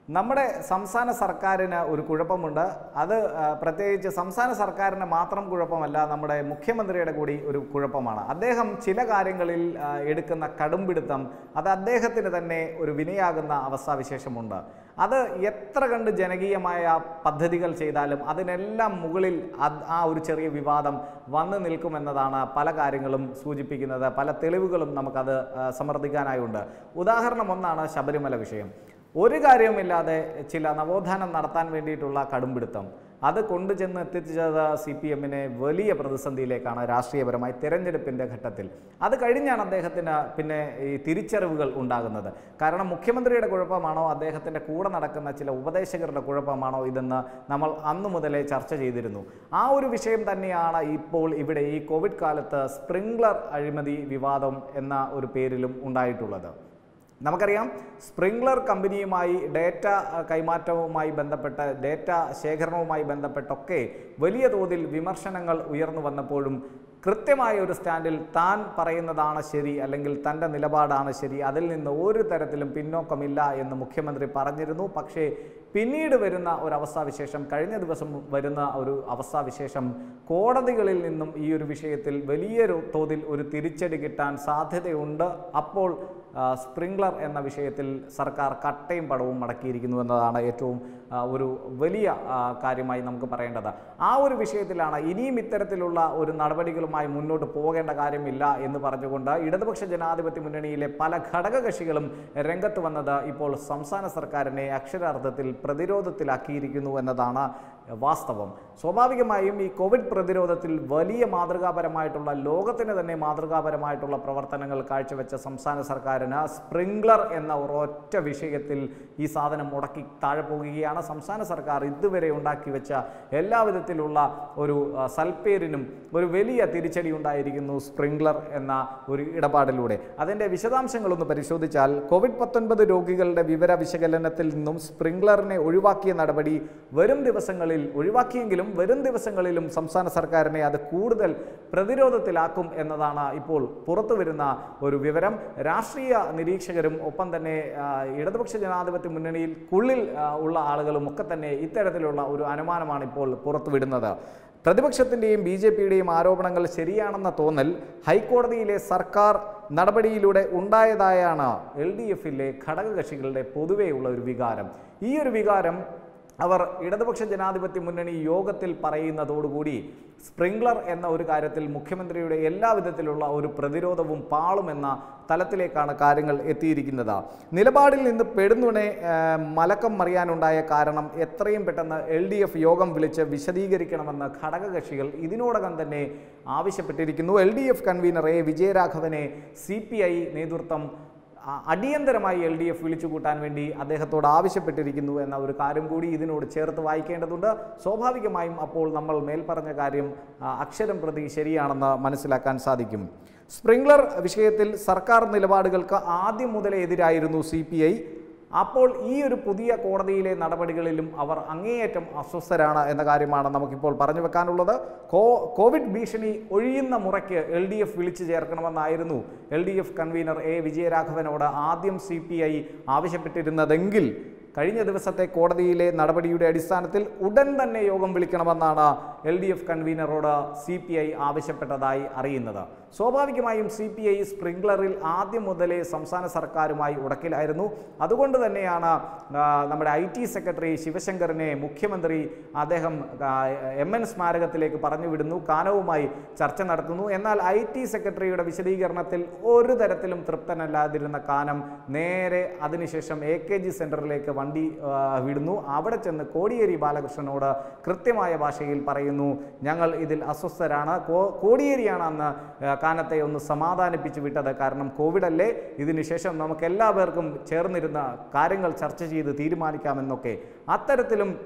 നമ്മുടെ സംസ്ഥാന സർക്കാരിന് ഒരു കുഴപ്പമുണ്ട് അത് ആ, പ്രത്യേകിച്ച് സംസ്ഥാന സർക്കാരിന് മാത്രം കുഴപ്പമല്ല നമ്മുടെ മുഖ്യമന്ത്രിയുടെ കൂടി ഒരു കുഴപ്പമാണ് അദ്ദേഹം ചില കാര്യങ്ങളിൽ ആ, എടുക്കുന്ന കടുംപിടുത്തം അത് അദ്ദേഹത്തിന് തന്നെ ഒരു വിനയാകുന്ന അവസ്ഥാവിശേഷമുണ്ട് അത് എത്ര കണ്ട് ജനകീയമായ പദ്ധതികൾ ചെയ്താലും അതിനെല്ലാം മുകളിൽ അത് ആ ഒരു ചെറിയ വിവാദം വന്നു നിൽക്കുമെന്നതാണ് പല കാര്യങ്ങളും സൂചിപ്പിക്കുന്നത് പല തെളിവുകളും നമുക്കത് ആ, സമർത്ഥിക്കാനായുണ്ട് ഉദാഹരണം ഒന്നാണ് ശബരിമല വിഷയം ഒരു കാര്യവുമില്ലാതെ ചില നവോത്ഥാനം നടത്താൻ വേണ്ടിയിട്ടുള്ള കടുംപിടുത്തം അത് കൊണ്ടുചെന്ന് എത്തിച്ചത് സി പി എമ്മിനെ വലിയ പ്രതിസന്ധിയിലേക്കാണ് രാഷ്ട്രീയപരമായി തിരഞ്ഞെടുപ്പിൻ്റെ ഘട്ടത്തിൽ അത് കഴിഞ്ഞാണ് അദ്ദേഹത്തിന് പിന്നെ ഈ തിരിച്ചറിവുകൾ ഉണ്ടാകുന്നത് കാരണം മുഖ്യമന്ത്രിയുടെ കുഴപ്പമാണോ അദ്ദേഹത്തിൻ്റെ കൂടെ നടക്കുന്ന ചില ഉപദേശകരുടെ കുഴപ്പമാണോ ഇതെന്ന് നമ്മൾ അന്നു മുതലേ ചർച്ച ചെയ്തിരുന്നു ആ ഒരു വിഷയം തന്നെയാണ് ഇപ്പോൾ ഇവിടെ ഈ കോവിഡ് കാലത്ത് സ്പ്രിംഗ്ലർ അഴിമതി വിവാദം എന്ന ഒരു പേരിലും ഉണ്ടായിട്ടുള്ളത് നമുക്കറിയാം സ്പ്രിംഗ്ലർ കമ്പനിയുമായി ഡേറ്റ അഹ്, കൈമാറ്റവുമായി ബന്ധപ്പെട്ട് ഡേറ്റ ശേഖരണവുമായി ബന്ധപ്പെട്ടൊക്കെ വലിയ തോതിൽ വിമർശനങ്ങൾ ഉയർന്നു വന്നപ്പോഴും കൃത്യമായ ഒരു സ്റ്റാൻഡിൽ താൻ പറയുന്നതാണ് ശരി അല്ലെങ്കിൽ തൻ്റെ നിലപാടാണ് ശരി അതിൽ നിന്ന് ഒരു തരത്തിലും പിന്നോക്കമില്ല എന്ന് മുഖ്യമന്ത്രി പറഞ്ഞിരുന്നു പക്ഷേ പിന്നീട് വരുന്ന ഒരു അവസ്ഥാവിശേഷം കഴിഞ്ഞ ദിവസം വരുന്ന ഒരു അവസ്ഥാവിശേഷം കോടതികളിൽ നിന്നും ഈ ഒരു വിഷയത്തിൽ വലിയൊരു തോതിൽ ഒരു തിരിച്ചടി കിട്ടാൻ സാധ്യതയുണ്ട് അപ്പോൾ ആ, സ്പ്രിംഗ്ലർ എന്ന വിഷയത്തിൽ സർക്കാർ കട്ടയും പടവും മടക്കിയിരിക്കുന്നു എന്നതാണ് ഏറ്റവും ആ, ഒരു വലിയ ആ, കാര്യമായി നമുക്ക് പറയേണ്ടത് ആ ഒരു വിഷയത്തിലാണ് ഇനിയും ഇത്തരത്തിലുള്ള ഒരു നടപടികളുമായി മുന്നോട്ട് പോകേണ്ട കാര്യമില്ല എന്ന് പറഞ്ഞുകൊണ്ട് ഇടതുപക്ഷ ജനാധിപത്യ മുന്നണിയിലെ പല ഘടകകക്ഷികളും രംഗത്ത് വന്നത് ഇപ്പോൾ സംസ്ഥാന സർക്കാരിനെ അക്ഷരാർത്ഥത്തിൽ പ്രതിരോധത്തിലാക്കിയിരിക്കുന്നു എന്നതാണ് വാസ്തവം സ്വാഭാവികമായും ഈ കോവിഡ് പ്രതിരോധത്തിൽ വലിയ മാതൃകാപരമായിട്ടുള്ള ലോകത്തിന് തന്നെ മാതൃകാപരമായിട്ടുള്ള പ്രവർത്തനങ്ങൾ കാഴ്ചവെച്ച സംസ്ഥാന സർക്കാരിന് സ്പ്രിംഗ്ലർ എന്ന ഒരൊറ്റ വിഷയത്തിൽ ഈ സാധനം മുടക്കി താഴെ പോകുകയാണ് സംസ്ഥാന സർക്കാർ ഇതുവരെ ഉണ്ടാക്കി വെച്ച എല്ലാ വിധത്തിലുള്ള ഒരു ആ, സൽപ്പേരിനും ഒരു വലിയ തിരിച്ചടി ഉണ്ടായിരിക്കുന്നു സ്പ്രിംഗ്ലർ എന്ന ഒരു ഇടപാടിലൂടെ അതിൻ്റെ വിശദാംശങ്ങളൊന്ന് പരിശോധിച്ചാൽ കോവിഡ് പത്തൊൻപത് രോഗികളുടെ വിവര വിശകലനത്തിൽ നിന്നും സ്പ്രിംഗ്ലറിനെ ഒഴിവാക്കിയ നടപടി വരും ദിവസങ്ങളിൽ ഒഴിവാക്കിയെങ്കിലും വരും ദിവസങ്ങളിലും സംസ്ഥാന സർക്കാരിനെ അത് കൂടുതൽ പ്രതിരോധത്തിലാക്കും എന്നതാണ് ഇപ്പോൾ പുറത്തു വരുന്ന ഒരു വിവരം രാഷ്ട്രീയ നിരീക്ഷകരും ഒപ്പം തന്നെ ആ, ഇടതുപക്ഷ ജനാധിപത്യ മുന്നണിയിൽക്കുള്ളിൽ ആ, ഉള്ള ആളുകളും ഒക്കെ തന്നെ ഇത്തരത്തിലുള്ള ഒരു അനുമാനമാണ് ഇപ്പോൾ പുറത്തുവിടുന്നത് പ്രതിപക്ഷത്തിൻ്റെയും ബി ജെ പിയുടെയും ആരോപണങ്ങൾ ശരിയാണെന്ന തോന്നൽ ഹൈക്കോടതിയിലെ സർക്കാർ നടപടിയിലൂടെ ഉണ്ടായതായാണ് എൽ ഡി എഫിലെ ഘടകകക്ഷികളുടെ പൊതുവെയുള്ള ഒരു വികാരം ഈ ഒരു വികാരം അവർ ഇടതുപക്ഷ ജനാധിപത്യ മുന്നണി യോഗത്തിൽ പറയുന്നതോടുകൂടി സ്പ്രിംഗ്ലർ എന്ന ഒരു കാര്യത്തിൽ മുഖ്യമന്ത്രിയുടെ എല്ലാ വിധത്തിലുള്ള ഒരു പ്രതിരോധവും പാളുമെന്ന തലത്തിലേക്കാണ് കാര്യങ്ങൾ എത്തിയിരിക്കുന്നത് നിലപാടിൽ നിന്ന് പെടുന്നുണെ ആ, മലക്കം മറിയാനുണ്ടായ കാരണം എത്രയും പെട്ടെന്ന് എൽ ഡി എഫ് യോഗം വിളിച്ച് വിശദീകരിക്കണമെന്ന് ഘടകകക്ഷികൾ ഇതിനോടകം തന്നെ ആവശ്യപ്പെട്ടിരിക്കുന്നു L D F convener A വിജയരാഘവനെ സി പി ഐ നേതൃത്വം ആ, അടിയന്തരമായി എൽ ഡി എഫ് വിളിച്ചു കൂട്ടാൻ വേണ്ടി അദ്ദേഹത്തോട് ആവശ്യപ്പെട്ടിരിക്കുന്നു എന്ന ഒരു കാര്യം കൂടി ഇതിനോട് ചേർത്ത് വായിക്കേണ്ടതുണ്ട് സ്വാഭാവികമായും അപ്പോൾ നമ്മൾ മേൽപ്പറഞ്ഞ കാര്യം ആ, അക്ഷരം പ്രതി ശരിയാണെന്ന് മനസ്സിലാക്കാൻ സാധിക്കും സ്പ്രിംഗ്ലർ വിഷയത്തിൽ സർക്കാർ നിലപാടുകൾക്ക് ആദ്യം മുതലേ എതിരായിരുന്നു സി പി ഐ അപ്പോൾ ഈ ഒരു പുതിയ കോടതിയിലെ നടപടികളിലും അവർ അങ്ങേയറ്റം അസ്വസ്ഥരാണ് എന്ന കാര്യമാണ് നമുക്കിപ്പോൾ പറഞ്ഞു വെക്കാനുള്ളത് കോ കോവിഡ് ഭീഷണി ഒഴിയുന്ന മുറയ്ക്ക് എൽ ഡി എഫ് വിളിച്ചു ചേർക്കണമെന്നായിരുന്നു L D F convener A വിജയരാഘവനോട് ആദ്യം സി പി ഐ ആവശ്യപ്പെട്ടിരുന്നതെങ്കിൽ കഴിഞ്ഞ ദിവസത്തെ കോടതിയിലെ നടപടിയുടെ അടിസ്ഥാനത്തിൽ ഉടൻ തന്നെ യോഗം വിളിക്കണമെന്നാണ് എൽ ഡി എഫ് കൺവീനറോട് സി പി ഐ ആവശ്യപ്പെട്ടതായി അറിയുന്നത് സ്വാഭാവികമായും സി പി ഐ സ്പ്രിംഗ്ലറിൽ ആദ്യം മുതലേ സംസ്ഥാന സർക്കാരുമായി ഉടക്കിലായിരുന്നു അതുകൊണ്ട് തന്നെയാണ് ആ, നമ്മുടെ ഐ ടി സെക്രട്ടറി ശിവശങ്കറിനെ മുഖ്യമന്ത്രി അദ്ദേഹം ആ, എം എൻ സ്മാരകത്തിലേക്ക് പറഞ്ഞു വിടുന്നു കാനവുമായി ചർച്ച നടത്തുന്നു എന്നാൽ ഐ ടി സെക്രട്ടറിയുടെ വിശദീകരണത്തിൽ ഒരു തരത്തിലും തൃപ്തനല്ലാതിരുന്ന കാനം നേരെ അതിനുശേഷം എ കെ ജി സെൻറ്ററിലേക്ക് വണ്ടി ആ, വിടുന്നു അവിടെ ചെന്ന് കോടിയേരി ബാലകൃഷ്ണനോട് കൃത്യമായ ഭാഷയിൽ പറയുന്നു ഞങ്ങൾ ഇതിൽ അസ്വസ്ഥരാണ് കോ- കോടിയേരിയാണ് അന്ന് ആ, കാനത്തെ ഒന്ന് സമാധാനിപ്പിച്ചു വിട്ടത് കാരണം കോവിഡ് അല്ലേ ഇതിനുശേഷം നമുക്ക് എല്ലാവർക്കും ചേർന്നിരുന്ന കാര്യങ്ങൾ ചർച്ച ചെയ്ത് തീരുമാനിക്കാമെന്നൊക്കെ അത്തരത്തിലും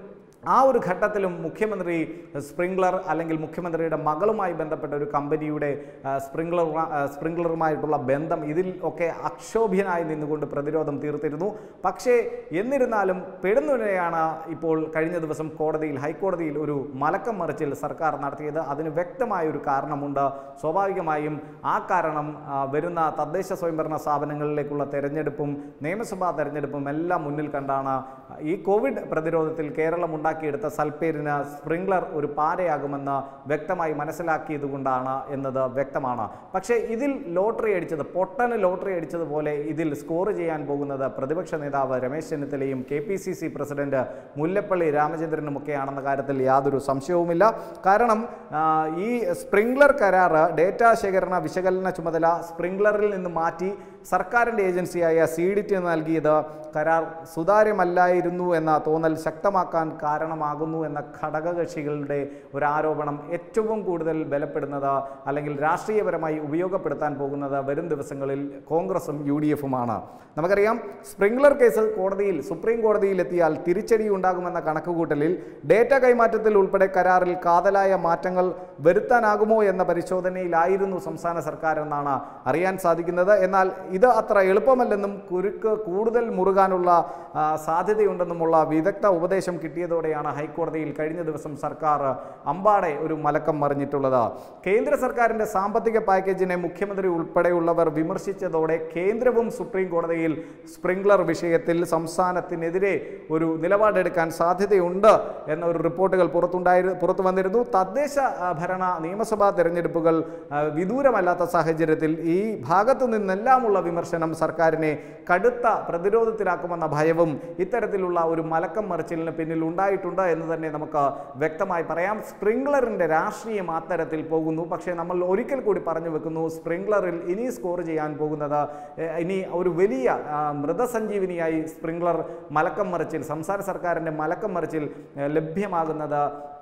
ആ ഒരു ഘട്ടത്തിലും മുഖ്യമന്ത്രി സ്പ്രിംഗ്ലർ അല്ലെങ്കിൽ മുഖ്യമന്ത്രിയുടെ മകളുമായി ബന്ധപ്പെട്ട ഒരു കമ്പനിയുടെ ആ, സ്പ്രിംഗ്ലർ ആ, സ്പ്രിംഗ്ലറുമായിട്ടുള്ള ബന്ധം ഇതിൽ ഒക്കെ അക്ഷോഭ്യനായി നിന്നുകൊണ്ട് പ്രതിരോധം തീർത്തിരുന്നു പക്ഷേ എന്നിരുന്നാലും പെടുന്നതിനെയാണ് ഇപ്പോൾ കഴിഞ്ഞ ദിവസം കോടതിയിൽ ഹൈക്കോടതിയിൽ ഒരു മലക്കം മറിച്ചിൽ സർക്കാർ നടത്തിയത് അതിന് വ്യക്തമായ ഒരു കാരണമുണ്ട് സ്വാഭാവികമായും ആ കാരണം ആ, വരുന്ന തദ്ദേശ സ്വയംഭരണ സ്ഥാപനങ്ങളിലേക്കുള്ള തെരഞ്ഞെടുപ്പും നിയമസഭാ തെരഞ്ഞെടുപ്പും എല്ലാം മുന്നിൽ കണ്ടാണ് ഈ കോവിഡ് പ്രതിരോധത്തിൽ കേരളം ഉണ്ടാക്കിയെടുത്ത സൽപ്പേരിന് സ്പ്രിംഗ്ലർ ഒരു പാരയാകുമെന്ന് വ്യക്തമായി മനസ്സിലാക്കിയത് കൊണ്ടാണ് എന്നത് വ്യക്തമാണ് പക്ഷേ ഇതിൽ ലോട്ടറി അടിച്ചത് പൊട്ടന് ലോട്ടറി അടിച്ചതുപോലെ ഇതിൽ സ്കോർ ചെയ്യാൻ പോകുന്നത് പ്രതിപക്ഷ നേതാവ് രമേശ് ചെന്നിത്തലയും K P C C president Mullappally രാമചന്ദ്രനുമൊക്കെയാണെന്ന കാര്യത്തിൽ യാതൊരു സംശയവുമില്ല കാരണം ആ, ഈ സ്പ്രിംഗ്ലർ കരാർ ഡേറ്റാ ശേഖരണ വിശകലന ചുമതല സ്പ്രിംഗ്ലറിൽ നിന്ന് മാറ്റി സർക്കാരിൻ്റെ ഏജൻസിയായ സി ഡി ടി നൽകിയത് കരാർ സുതാര്യമല്ലായിരുന്നു എന്ന തോന്നൽ ശക്തമാക്കാൻ കാരണമാകുന്നു എന്ന ഘടകകക്ഷികളുടെ ഒരു ആരോപണം ഏറ്റവും കൂടുതൽ ബലപ്പെടുന്നത് അല്ലെങ്കിൽ രാഷ്ട്രീയപരമായി ഉപയോഗപ്പെടുത്താൻ പോകുന്നത് വരും ദിവസങ്ങളിൽ കോൺഗ്രസും യു ഡി എഫുമാണ് നമുക്കറിയാം സ്പ്രിംഗ്ലർ കേസ് കോടതിയിൽ സുപ്രീം കോടതിയിൽ എത്തിയാൽ തിരിച്ചടി ഉണ്ടാകുമെന്ന കണക്കുകൂട്ടലിൽ ഡേറ്റ കൈമാറ്റത്തിൽ ഉൾപ്പെടെ കരാറിൽ കാതലായ മാറ്റങ്ങൾ വരുത്താനാകുമോ എന്ന പരിശോധനയിലായിരുന്നു സംസ്ഥാന സർക്കാർ എന്നാണ് അറിയാൻ സാധിക്കുന്നത് എന്നാൽ ഇത് അത്ര എളുപ്പമല്ലെന്നും കുരുക്ക് കൂടുതൽ മുറുകാനുള്ള ആ, സാധ്യതയുണ്ടെന്നുമുള്ള വിദഗ്ധ ഉപദേശം കിട്ടിയതോടെയാണ് ഹൈക്കോടതിയിൽ കഴിഞ്ഞ ദിവസം സർക്കാർ അമ്പാടെ ഒരു മലക്കം മറിഞ്ഞിട്ടുള്ളത് കേന്ദ്ര സർക്കാരിന്റെ സാമ്പത്തിക പാക്കേജിനെ മുഖ്യമന്ത്രി ഉൾപ്പെടെയുള്ളവർ വിമർശിച്ചതോടെ കേന്ദ്രവും സുപ്രീം കോടതിയിൽ സ്പ്രിംഗ്ലർ വിഷയത്തിൽ സംസ്ഥാനത്തിനെതിരെ ഒരു നിലപാടെടുക്കാൻ സാധ്യതയുണ്ട് എന്ന ഒരു റിപ്പോർട്ടുകൾ പുറത്തുണ്ടായി പുറത്തു വന്നിരുന്നു തദ്ദേശ ആ, ഭരണ നിയമസഭാ തെരഞ്ഞെടുപ്പുകൾ ആ, വിദൂരമല്ലാത്ത സാഹചര്യത്തിൽ ഈ ഭാഗത്തു നിന്നെല്ലാമുള്ള വിമർശനം സർക്കാരിനെ കടുത്ത പ്രതിരോധത്തിലാക്കുമെന്ന ഭയവും ഇത്തരത്തിലുള്ള ഒരു മലക്കം മറിച്ചിലിന് പിന്നിൽ ഉണ്ടായിട്ടുണ്ട് എന്ന് തന്നെ നമുക്ക് വ്യക്തമായി പറയാം സ്പ്രിംഗ്ലറിന്റെ രാഷ്ട്രീയം അത്തരത്തിൽ പോകുന്നു പക്ഷേ നമ്മൾ ഒരിക്കൽ കൂടി പറഞ്ഞു വെക്കുന്നു സ്പ്രിംഗ്ലറിൽ ഇനി സ്കോർ ചെയ്യാൻ പോകുന്നത് ഏ, ഇനി ഒരു വലിയ ആ, മൃതസഞ്ജീവിനിയായി സ്പ്രിംഗ്ലർ മലക്കം മറിച്ചിൽ സംസ്ഥാന സർക്കാരിൻ്റെ മലക്കം മറിച്ചിൽ ഏ, ലഭ്യമാകുന്നത്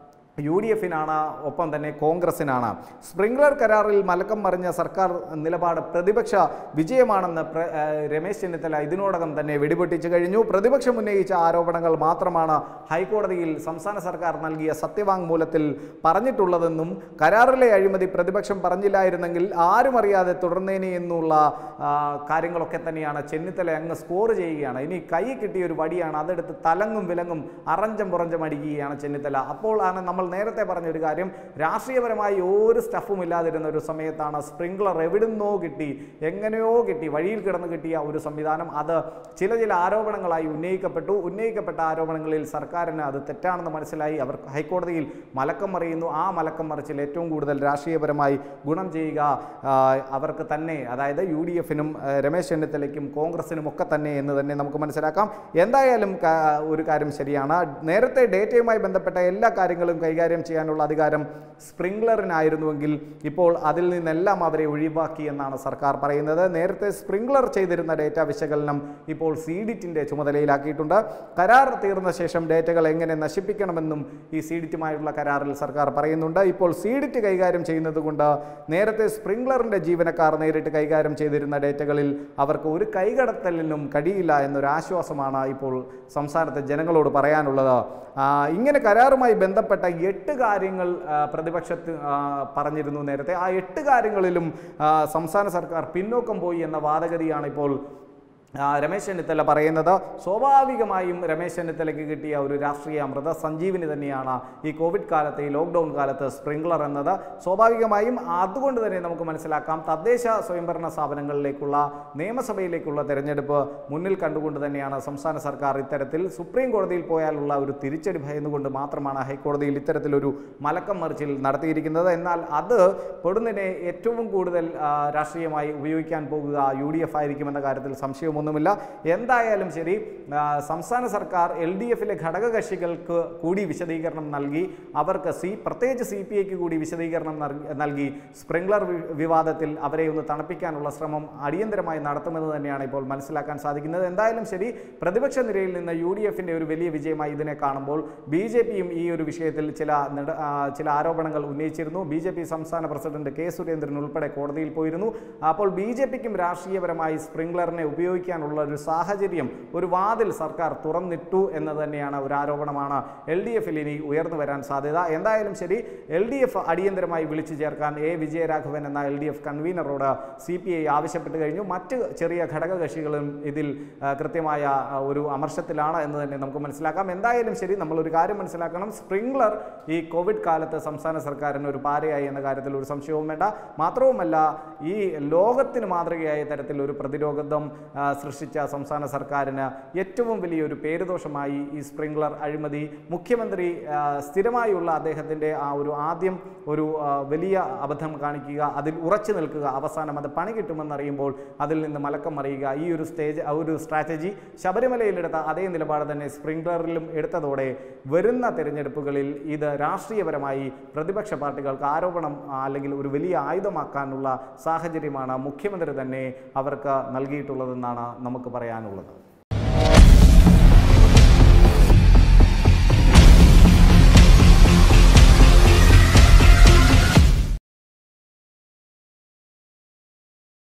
യു ഡി എഫിനാണ് ഒപ്പം തന്നെ കോൺഗ്രസിനാണ് സ്പ്രിംഗ്ലർ കരാറിൽ മലക്കം മറിഞ്ഞ സർക്കാർ നിലപാട് പ്രതിപക്ഷ വിജയമാണെന്ന് പ്ര- ഏഹ് രമേശ് ചെന്നിത്തല ഇതിനോടകം തന്നെ വെടിപൊട്ടിച്ചു കഴിഞ്ഞു പ്രതിപക്ഷം ഉന്നയിച്ച ആരോപണങ്ങൾ മാത്രമാണ് ഹൈക്കോടതിയിൽ സംസ്ഥാന സർക്കാർ നൽകിയ സത്യവാങ്മൂലത്തിൽ പറഞ്ഞിട്ടുള്ളതെന്നും കരാറിലെ അഴിമതി പ്രതിപക്ഷം പറഞ്ഞില്ലായിരുന്നെങ്കിൽ ആരും അറിയാതെ തുടർന്നേനെ എന്നുള്ള ആ, കാര്യങ്ങളൊക്കെ തന്നെയാണ് ചെന്നിത്തല അങ്ങ് സ്കോർ ചെയ്യുകയാണ് ഇനി കൈ കിട്ടിയ ഒരു വടിയാണ് അതെടുത്ത് തലങ്ങും വിലങ്ങും അറഞ്ചം പുറഞ്ചം അടിക്കുകയാണ് ചെന്നിത്തല അപ്പോൾ ആണ് നമ്മൾ നേരത്തെ പറഞ്ഞ ഒരു കാര്യം രാഷ്ട്രീയപരമായി ഒരു സ്റ്റഫും ഇല്ലാതിരുന്ന ഒരു സമയത്താണ് സ്പ്രിംഗ്ലർ എവിടുന്നോ കിട്ടി എങ്ങനെയോ കിട്ടി വഴിയിൽ കിടന്ന് കിട്ടിയ ഒരു സംവിധാനം അത് ചില ചില ആരോപണങ്ങളായി ഉന്നയിക്കപ്പെട്ടു ഉന്നയിക്കപ്പെട്ട ആരോപണങ്ങളിൽ സർക്കാരിന് അത് തെറ്റാണെന്ന് മനസ്സിലായി അവർ ഹൈക്കോടതിയിൽ മലക്കം മറിയുന്നു ആ മലക്കം മറിച്ചിൽ ഏറ്റവും കൂടുതൽ രാഷ്ട്രീയപരമായി ഗുണം ചെയ്യുക ആ, അവർക്ക് തന്നെ അതായത് യു ഡി എഫിനും രമേശ് ചെന്നിത്തലയ്ക്കും കോൺഗ്രസിനും ഒക്കെ തന്നെ എന്ന് തന്നെ നമുക്ക് മനസ്സിലാക്കാം എന്തായാലും ക- ഒരു കാര്യം ശരിയാണ് നേരത്തെ ഡേറ്റയുമായി ബന്ധപ്പെട്ട എല്ലാ കാര്യങ്ങളും കൈകാര്യം ചെയ്യാനുള്ള അധികാരം സ്പ്രിംഗ്ലറിനായിരുന്നുവെങ്കിൽ ഇപ്പോൾ അതിൽ നിന്നെല്ലാം അവരെ ഒഴിവാക്കി എന്നാണ് സർക്കാർ പറയുന്നത് നേരത്തെ സ്പ്രിംഗ്ലർ ചെയ്തിരുന്ന ഡേറ്റ വിശകലനം ഇപ്പോൾ സീഡിറ്റിൻ്റെ ചുമതലയിലാക്കിയിട്ടുണ്ട് കരാർ തീർന്ന ശേഷം ഡേറ്റകൾ എങ്ങനെ നശിപ്പിക്കണമെന്നും ഈ സീഡിറ്റുമായുള്ള കരാറിൽ സർക്കാർ പറയുന്നുണ്ട് ഇപ്പോൾ സീഡിറ്റ് കൈകാര്യം ചെയ്യുന്നത് കൊണ്ട് നേരത്തെ സ്പ്രിംഗ്ലറിൻ്റെ ജീവനക്കാർ നേരിട്ട് കൈകാര്യം ചെയ്തിരുന്ന ഡേറ്റകളിൽ അവർക്ക് ഒരു കൈകടത്തലിനും കഴിയില്ല എന്നൊരു ആശ്വാസമാണ് ഇപ്പോൾ സംസ്ഥാനത്തെ ജനങ്ങളോട് പറയാനുള്ളത് ആ, ഇങ്ങനെ കരാറുമായി ബന്ധപ്പെട്ട എട്ട് കാര്യങ്ങൾ ആ, പ്രതിപക്ഷത്ത് ആ, പറഞ്ഞിരുന്നു നേരത്തെ ആ എട്ട് കാര്യങ്ങളിലും ആ, സംസ്ഥാന സർക്കാർ പിന്നോക്കം പോയി എന്ന വാദഗതിയാണ് ഇപ്പോൾ ആ, രമേശ് ചെന്നിത്തല പറയുന്നത് സ്വാഭാവികമായും രമേശ് ചെന്നിത്തലയ്ക്ക് കിട്ടിയ ഒരു രാഷ്ട്രീയ അമൃത സഞ്ജീവിനി തന്നെയാണ് ഈ കോവിഡ് കാലത്ത് ഈ ലോക്ക്ഡൗൺ കാലത്ത് സ്പ്രിംഗ്ലർ എന്നത് സ്വാഭാവികമായും അതുകൊണ്ട് തന്നെ നമുക്ക് മനസ്സിലാക്കാം തദ്ദേശ സ്വയംഭരണ സ്ഥാപനങ്ങളിലേക്കുള്ള നിയമസഭയിലേക്കുള്ള തെരഞ്ഞെടുപ്പ് മുന്നിൽ കണ്ടുകൊണ്ട് തന്നെയാണ് സംസ്ഥാന സർക്കാർ ഇത്തരത്തിൽ സുപ്രീം കോടതിയിൽ പോയാലുള്ള ഒരു തിരിച്ചടി ഭയന്നുകൊണ്ട് മാത്രമാണ് ഹൈക്കോടതിയിൽ ഇത്തരത്തിലൊരു മലക്കം മറിച്ചിൽ നടത്തിയിരിക്കുന്നത് എന്നാൽ അത് പൊടുന്നതിനെ ഏറ്റവും കൂടുതൽ ആ, രാഷ്ട്രീയമായി ഉപയോഗിക്കാൻ പോകുക യു ഡി എഫ് ആയിരിക്കുമെന്ന കാര്യത്തിൽ സംശയമൊന്നുമില്ല എന്തായാലും ശരി ആ, സംസ്ഥാന സർക്കാർ എൽ ഡി എഫിലെ ഘടകകക്ഷികൾക്ക് കൂടി വിശദീകരണം നൽകി അവർക്ക് സി പ്രത്യേകിച്ച് സി പി ഐക്ക് കൂടി വിശദീകരണം നൽകി- നൽകി സ്പ്രിംഗ്ലർ വി- വിവാദത്തിൽ അവരെ ഒന്ന് തണുപ്പിക്കാനുള്ള ശ്രമം അടിയന്തരമായി നടത്തുമെന്ന് തന്നെയാണ് ഇപ്പോൾ മനസ്സിലാക്കാൻ സാധിക്കുന്നത് എന്തായാലും ശരി പ്രതിപക്ഷ നിരയിൽ നിന്ന് യു ഡി എഫിൻ്റെ ഒരു വലിയ വിജയമായി ഇതിനെ കാണുമ്പോൾ ബി ജെ പിയും ഈ ഒരു വിഷയത്തിൽ ചില നെട- ആ, ചില ആരോപണങ്ങൾ ഉന്നയിച്ചിരുന്നു ബി ജെ പി സംസ്ഥാന പ്രസിഡന്റ് കെ സുരേന്ദ്രൻ ഉൾപ്പെടെ കോടതിയിൽ പോയിരുന്നു അപ്പോൾ ബി ജെ പിക്കും രാഷ്ട്രീയപരമായി സ്പ്രിംഗ്ലറിനെ ഉപയോഗിക്കാൻ അഴിമതിക്കാനുള്ള ഒരു സാഹചര്യം ഒരു വാതിൽ സർക്കാർ തുറന്നിട്ടു എന്ന് തന്നെയാണ് ഒരു ആരോപണമാണ് എൽ ഡി എഫിൽ ഇനി ഉയർന്നു വരാൻ സാധ്യത എന്തായാലും ശരി എൽ ഡി എഫ് അടിയന്തരമായി വിളിച്ചു ചേർക്കാൻ എ വിജയരാഘവൻ എന്ന എൽ ഡി എഫ് കൺവീനറോട് സി പി ഐ ആവശ്യപ്പെട്ട് കഴിഞ്ഞു മറ്റ് ചെറിയ ഘടകകക്ഷികളും ഇതിൽ ആ, കൃത്യമായ ആ, ഒരു അമർഷത്തിലാണ് എന്ന് തന്നെ നമുക്ക് മനസ്സിലാക്കാം എന്തായാലും ശരി നമ്മൾ ഒരു കാര്യം മനസ്സിലാക്കണം സ്പ്രിംഗ്ലർ ഈ കോവിഡ് കാലത്ത് സംസ്ഥാന സർക്കാരിന് ഒരു പാരയായി എന്ന കാര്യത്തിൽ ഒരു സംശയവും വേണ്ട മാത്രവുമല്ല ഈ ലോകത്തിന് മാതൃകയായ തരത്തിൽ ഒരു പ്രതിരോധം ആ, സൃഷ്ടിച്ച സംസ്ഥാന സർക്കാരിന് ഏറ്റവും വലിയൊരു പേരുദോഷമായി ഈ സ്പ്രിംഗ്ലർ അഴിമതി മുഖ്യമന്ത്രി ആ, സ്ഥിരമായുള്ള അദ്ദേഹത്തിൻ്റെ ആ ഒരു ആദ്യം ഒരു ആ, വലിയ അബദ്ധം കാണിക്കുക അതിൽ ഉറച്ചു നിൽക്കുക അവസാനം അത് പണി കിട്ടുമെന്നറിയുമ്പോൾ അതിൽ നിന്ന് മലക്കം മറിയുക ഈ ഒരു സ്റ്റേജ് ആ ഒരു സ്ട്രാറ്റജി ശബരിമലയിലെടുത്ത അതേ നിലപാട് തന്നെ സ്പ്രിംഗ്ലറിലും എടുത്തതോടെ വരുന്ന തെരഞ്ഞെടുപ്പുകളിൽ ഇത് രാഷ്ട്രീയപരമായി പ്രതിപക്ഷ പാർട്ടികൾക്ക് ആരോപണം ആ, അല്ലെങ്കിൽ ഒരു വലിയ ആയുധമാക്കാനുള്ള സാഹചര്യമാണ് മുഖ്യമന്ത്രി തന്നെ അവർക്ക് നൽകിയിട്ടുള്ളതെന്നാണ് നമുക്ക് പറയാനുള്ളത്